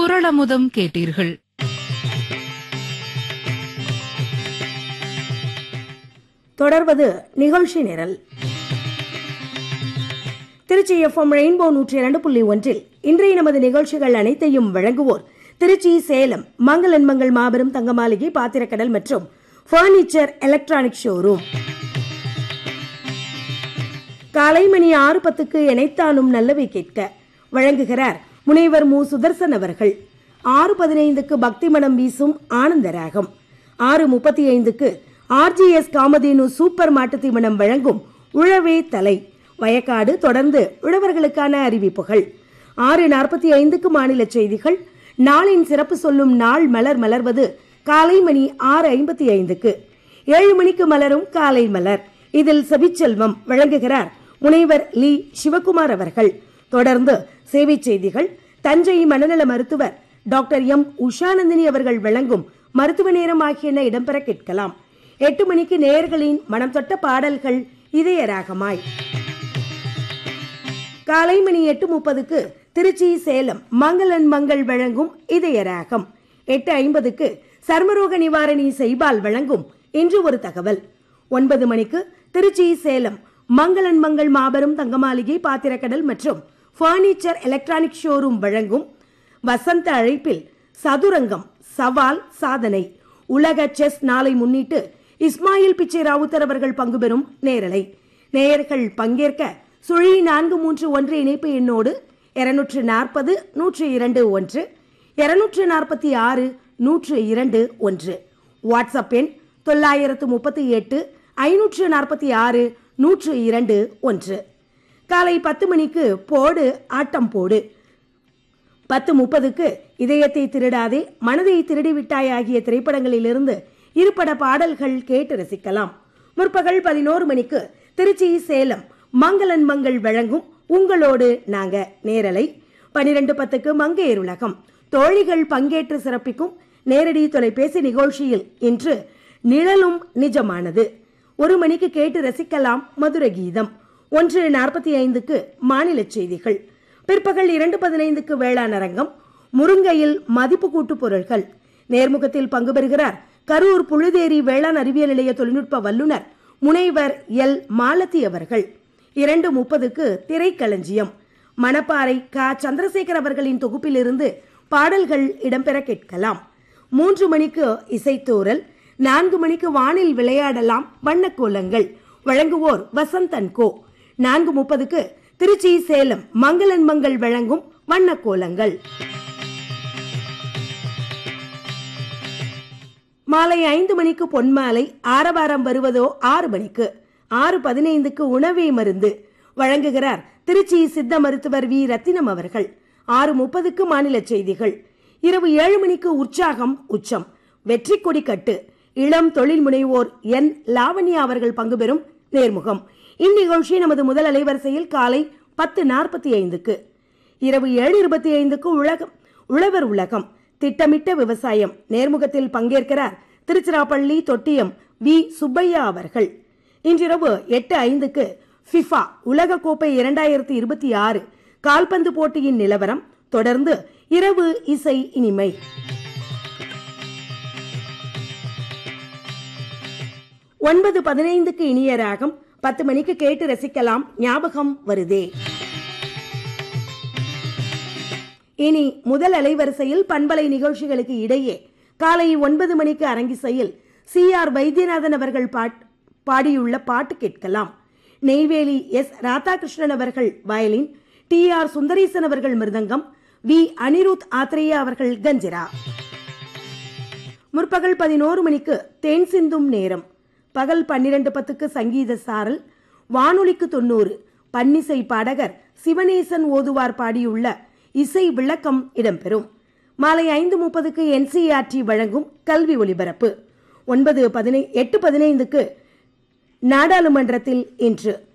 குரளமுதம் கேட்டீர்கள் தொடர்வது நிகழ்ச்சி நிரல் திருச்சி எஃப்எம் ரெயின்போ நூற்றி இரண்டு புள்ளி ஒன்றில் இன்றைய நமது நிகழ்ச்சிகள் அனைத்தையும் வழங்குவோர் திருச்சி சேலம் மங்களன்மங்கள் மாபெரும் தங்கமாளிகை பாத்திரக்கடல் மற்றும் பர்னிச்சர் எலக்ட்ரானிக் ஷோரூம் காலை மணி ஆறு பத்துக்கு இணைத்தானும் நல்லவை கேட்க வழங்குகிறார் முனைவர் மு சுதர்சன் அவர்கள் ஆறு பதினைந்துக்கு பக்தி மனம் வீசும் ஆனந்த ராகம் ஆறு முப்பத்தி ஐந்துக்கு ஆர்ஜிஎஸ் காமதேனு சூப்பர் மாட்டுத் தீவனம் வழங்கும் உழவே தலை வயக்காடு தொடர்ந்து உழவர்களுக்கான அறிவிப்புகள் ஆறு நாற்பத்தி ஐந்துக்கு மாநில செய்திகள் நாளின் சிறப்பு சொல்லும் நாள் மலர் மலர்வது காலை மணி ஆறு ஐம்பத்தி ஐந்துக்கு ஏழு மணிக்கு மலரும் காலை மலர் இதில் செவிச்செல்வம் வழங்குகிறார் முனைவர் லீ சிவகுமார் அவர்கள் தொடர்ந்து சேவை செய்திகள் தஞ்சை மனநல மருத்துவர் டாக்டர் எம் உஷாநந்தினி அவர்கள் வழங்கும் மருத்துவ நேரம் ஆகியன இடம்பெற கேட்கலாம் எட்டு மணிக்கு நேயர்களின் மனம் தொட்ட பாடல்கள் இதய ராகமாய் காலை மணி எட்டு முப்பதுக்கு திருச்சி சேலம் மங்களன் மங்கள் வழங்கும் இதய ராகம் எட்டு ஐம்பதுக்கு சர்மரோக நிவாரணி செய்பால் வழங்கும் இன்று ஒரு தகவல் ஒன்பது மணிக்கு திருச்சி சேலம் மங்களன் மங்கள் மாபெரும் தங்கமாளிகை பாத்திரக்கடல் மற்றும் பர்னிச்சர் எலக்ட்ரானிக் ஷோரூம் வழங்கும் வசந்த அழைப்பில் சதுரங்கம் சவால் சாதனை உலக செஸ் நாளை முன்னிட்டு இஸ்மாயில் பிச்சை ராவுத்தர் அவர்கள் பங்கு பெறும் நேரலை நேயர்கள் பங்கேற்க சுழி நான்கு மூன்று ஒன்று இணைப்பு எண்ணோடு இருநூற்று நாற்பது நூற்று இரண்டு ஒன்று இருநூற்று நாற்பத்தி ஆறு நூற்று இரண்டு ஒன்று வாட்ஸ்அப் எண் தொள்ளாயிரத்து முப்பத்தி எட்டு ஐநூற்று நாற்பத்தி ஆறு நூற்று இரண்டு ஒன்று காலை பத்து மணிக்கு போடு ஆட்டம் போடு பத்து முப்பதுக்கு இதயத்தை திருடாதே மனதை திருடிவிட்டாய் ஆகிய திரைப்படங்களிலிருந்து இருபட பாடல்கள் கேட்டு ரசிக்கலாம் முற்பகல் பதினோரு மணிக்கு திருச்சி சேலம் மங்களன் மங்கள் வழங்கும் உங்களோடு நாங்க நேரலை பனிரெண்டு பத்துக்கு மங்கையர் உலகம் தோழிகள் பங்கேற்று சிறப்பிக்கும் நேரடி தொலைபேசி நிகழ்ச்சியில் இன்று நிழலும் நிஜமானது ஒரு மணிக்கு கேட்டு ரசிக்கலாம் மதுர கீதம் ஒன்று நாற்பத்தி ஐந்துக்கு மாநில செய்திகள் பிற்பகல் இரண்டு பதினைந்துக்கு வேளாண் அரங்கம் முருங்கையில் மதிப்பு கூட்டு பொருட்கள் நேர்முகத்தில் பங்கு பெறுகிறார் கரூர் புழுதேரி வேளாண் அறிவியல் நிலைய தொழில்நுட்ப வல்லுநர் முனைவர் எல் மாலதி அவர்கள் இரண்டு முப்பதுக்கு திரைக்களஞ்சியம் மணப்பாறை க சந்திரசேகர் அவர்களின் தொகுப்பிலிருந்து பாடல்கள் இடம்பெற கேட்கலாம் மூன்று மணிக்கு இசைத்தூரல் நான்கு மணிக்கு வானில் விளையாடலாம் வண்ணக்கோலங்கள் வழங்குவோர் வசந்தன் கோ நான்கு முப்பதுக்கு திருச்சி சேலம் மங்களன் மங்கள் வழங்கும் வண்ணக்கோலங்கள் மாலை ஐந்து மணிக்கு பொன்மாலை ஆரவாரம் வருவதோ ஆறு மணிக்கு ஆறு பதினைந்துக்கு உணவே மருந்து வழங்குகிறார் திருச்சி சித்த மருத்துவர் வி ரத்தினம் அவர்கள் ஆறு முப்பதுக்கு மாநில செய்திகள் இரவு ஏழு மணிக்கு உற்சாகம் உச்சம் வெற்றி கொடி கட்டு இளம் தொழில் முனைவோர் என் லாவண்யா அவர்கள் பங்கு பெறும் நேர்முகம் இந்நிகழ்ச்சி நமது முதல் அலைவரிசையில் காலை பத்து நாற்பத்தி ஐந்துக்கு இரவு ஏழு இருபத்தி ஐந்துக்கு உலகம் உழவர் உலகம் திட்டமிட்ட விவசாயம் நேர்முகத்தில் பங்கேற்கிறார் திருச்சிராப்பள்ளி தொட்டியம் வி சுப்பையா அவர்கள் இன்றிரவு எட்டு ஐந்துக்கு ஃபிஃபா உலக கோப்பை இரண்டாயிரத்தி இருபத்தி ஆறு கால்பந்து போட்டியின் நிலவரம் தொடர்ந்து இரவு இசை இனிமை ஒன்பது பதினைந்துக்கு இனிய ராகம் பத்து மணிக்கு கேட்டு ரசிக்கலாம் ஞாபகம் வருதே இனி முதல் அலைவரிசையில் பண்பலை நிகழ்ச்சிகளுக்கு இடையே காலை ஒன்பது மணிக்கு அரங்கிசையில் சி ஆர் வைத்தியநாதன் அவர்கள் பாட் பாடியுள்ள பாட்டு கேட்கலாம் நெய்வேலி எஸ் ராதாகிருஷ்ணன் அவர்கள் வயலின் டி ஆர் சுந்தரேசன் அவர்கள் மிருதங்கம் வி அனிருத் ஆத்ரேயா அவர்கள் கஞ்சிரா முற்பகல் பதினோரு மணிக்கு தேன் சிந்தும் நேரம் பகல் பன்னிரண்டு பத்துக்கு சங்கீத சாரல் வானொலிக்கு தொண்ணூறு பன்னிசை பாடகர் சிவனேசன் ஓதுவார் பாடியுள்ள இசை விளக்கம் இடம்பெறும் மாலை ஐந்து முப்பதுக்கு என்சிஆர்டி வழங்கும் கல்வி ஒலிபரப்பு ஒன்பது பதினை எட்டு பதினைந்துக்கு நாடாளுமன்றத்தில் இன்று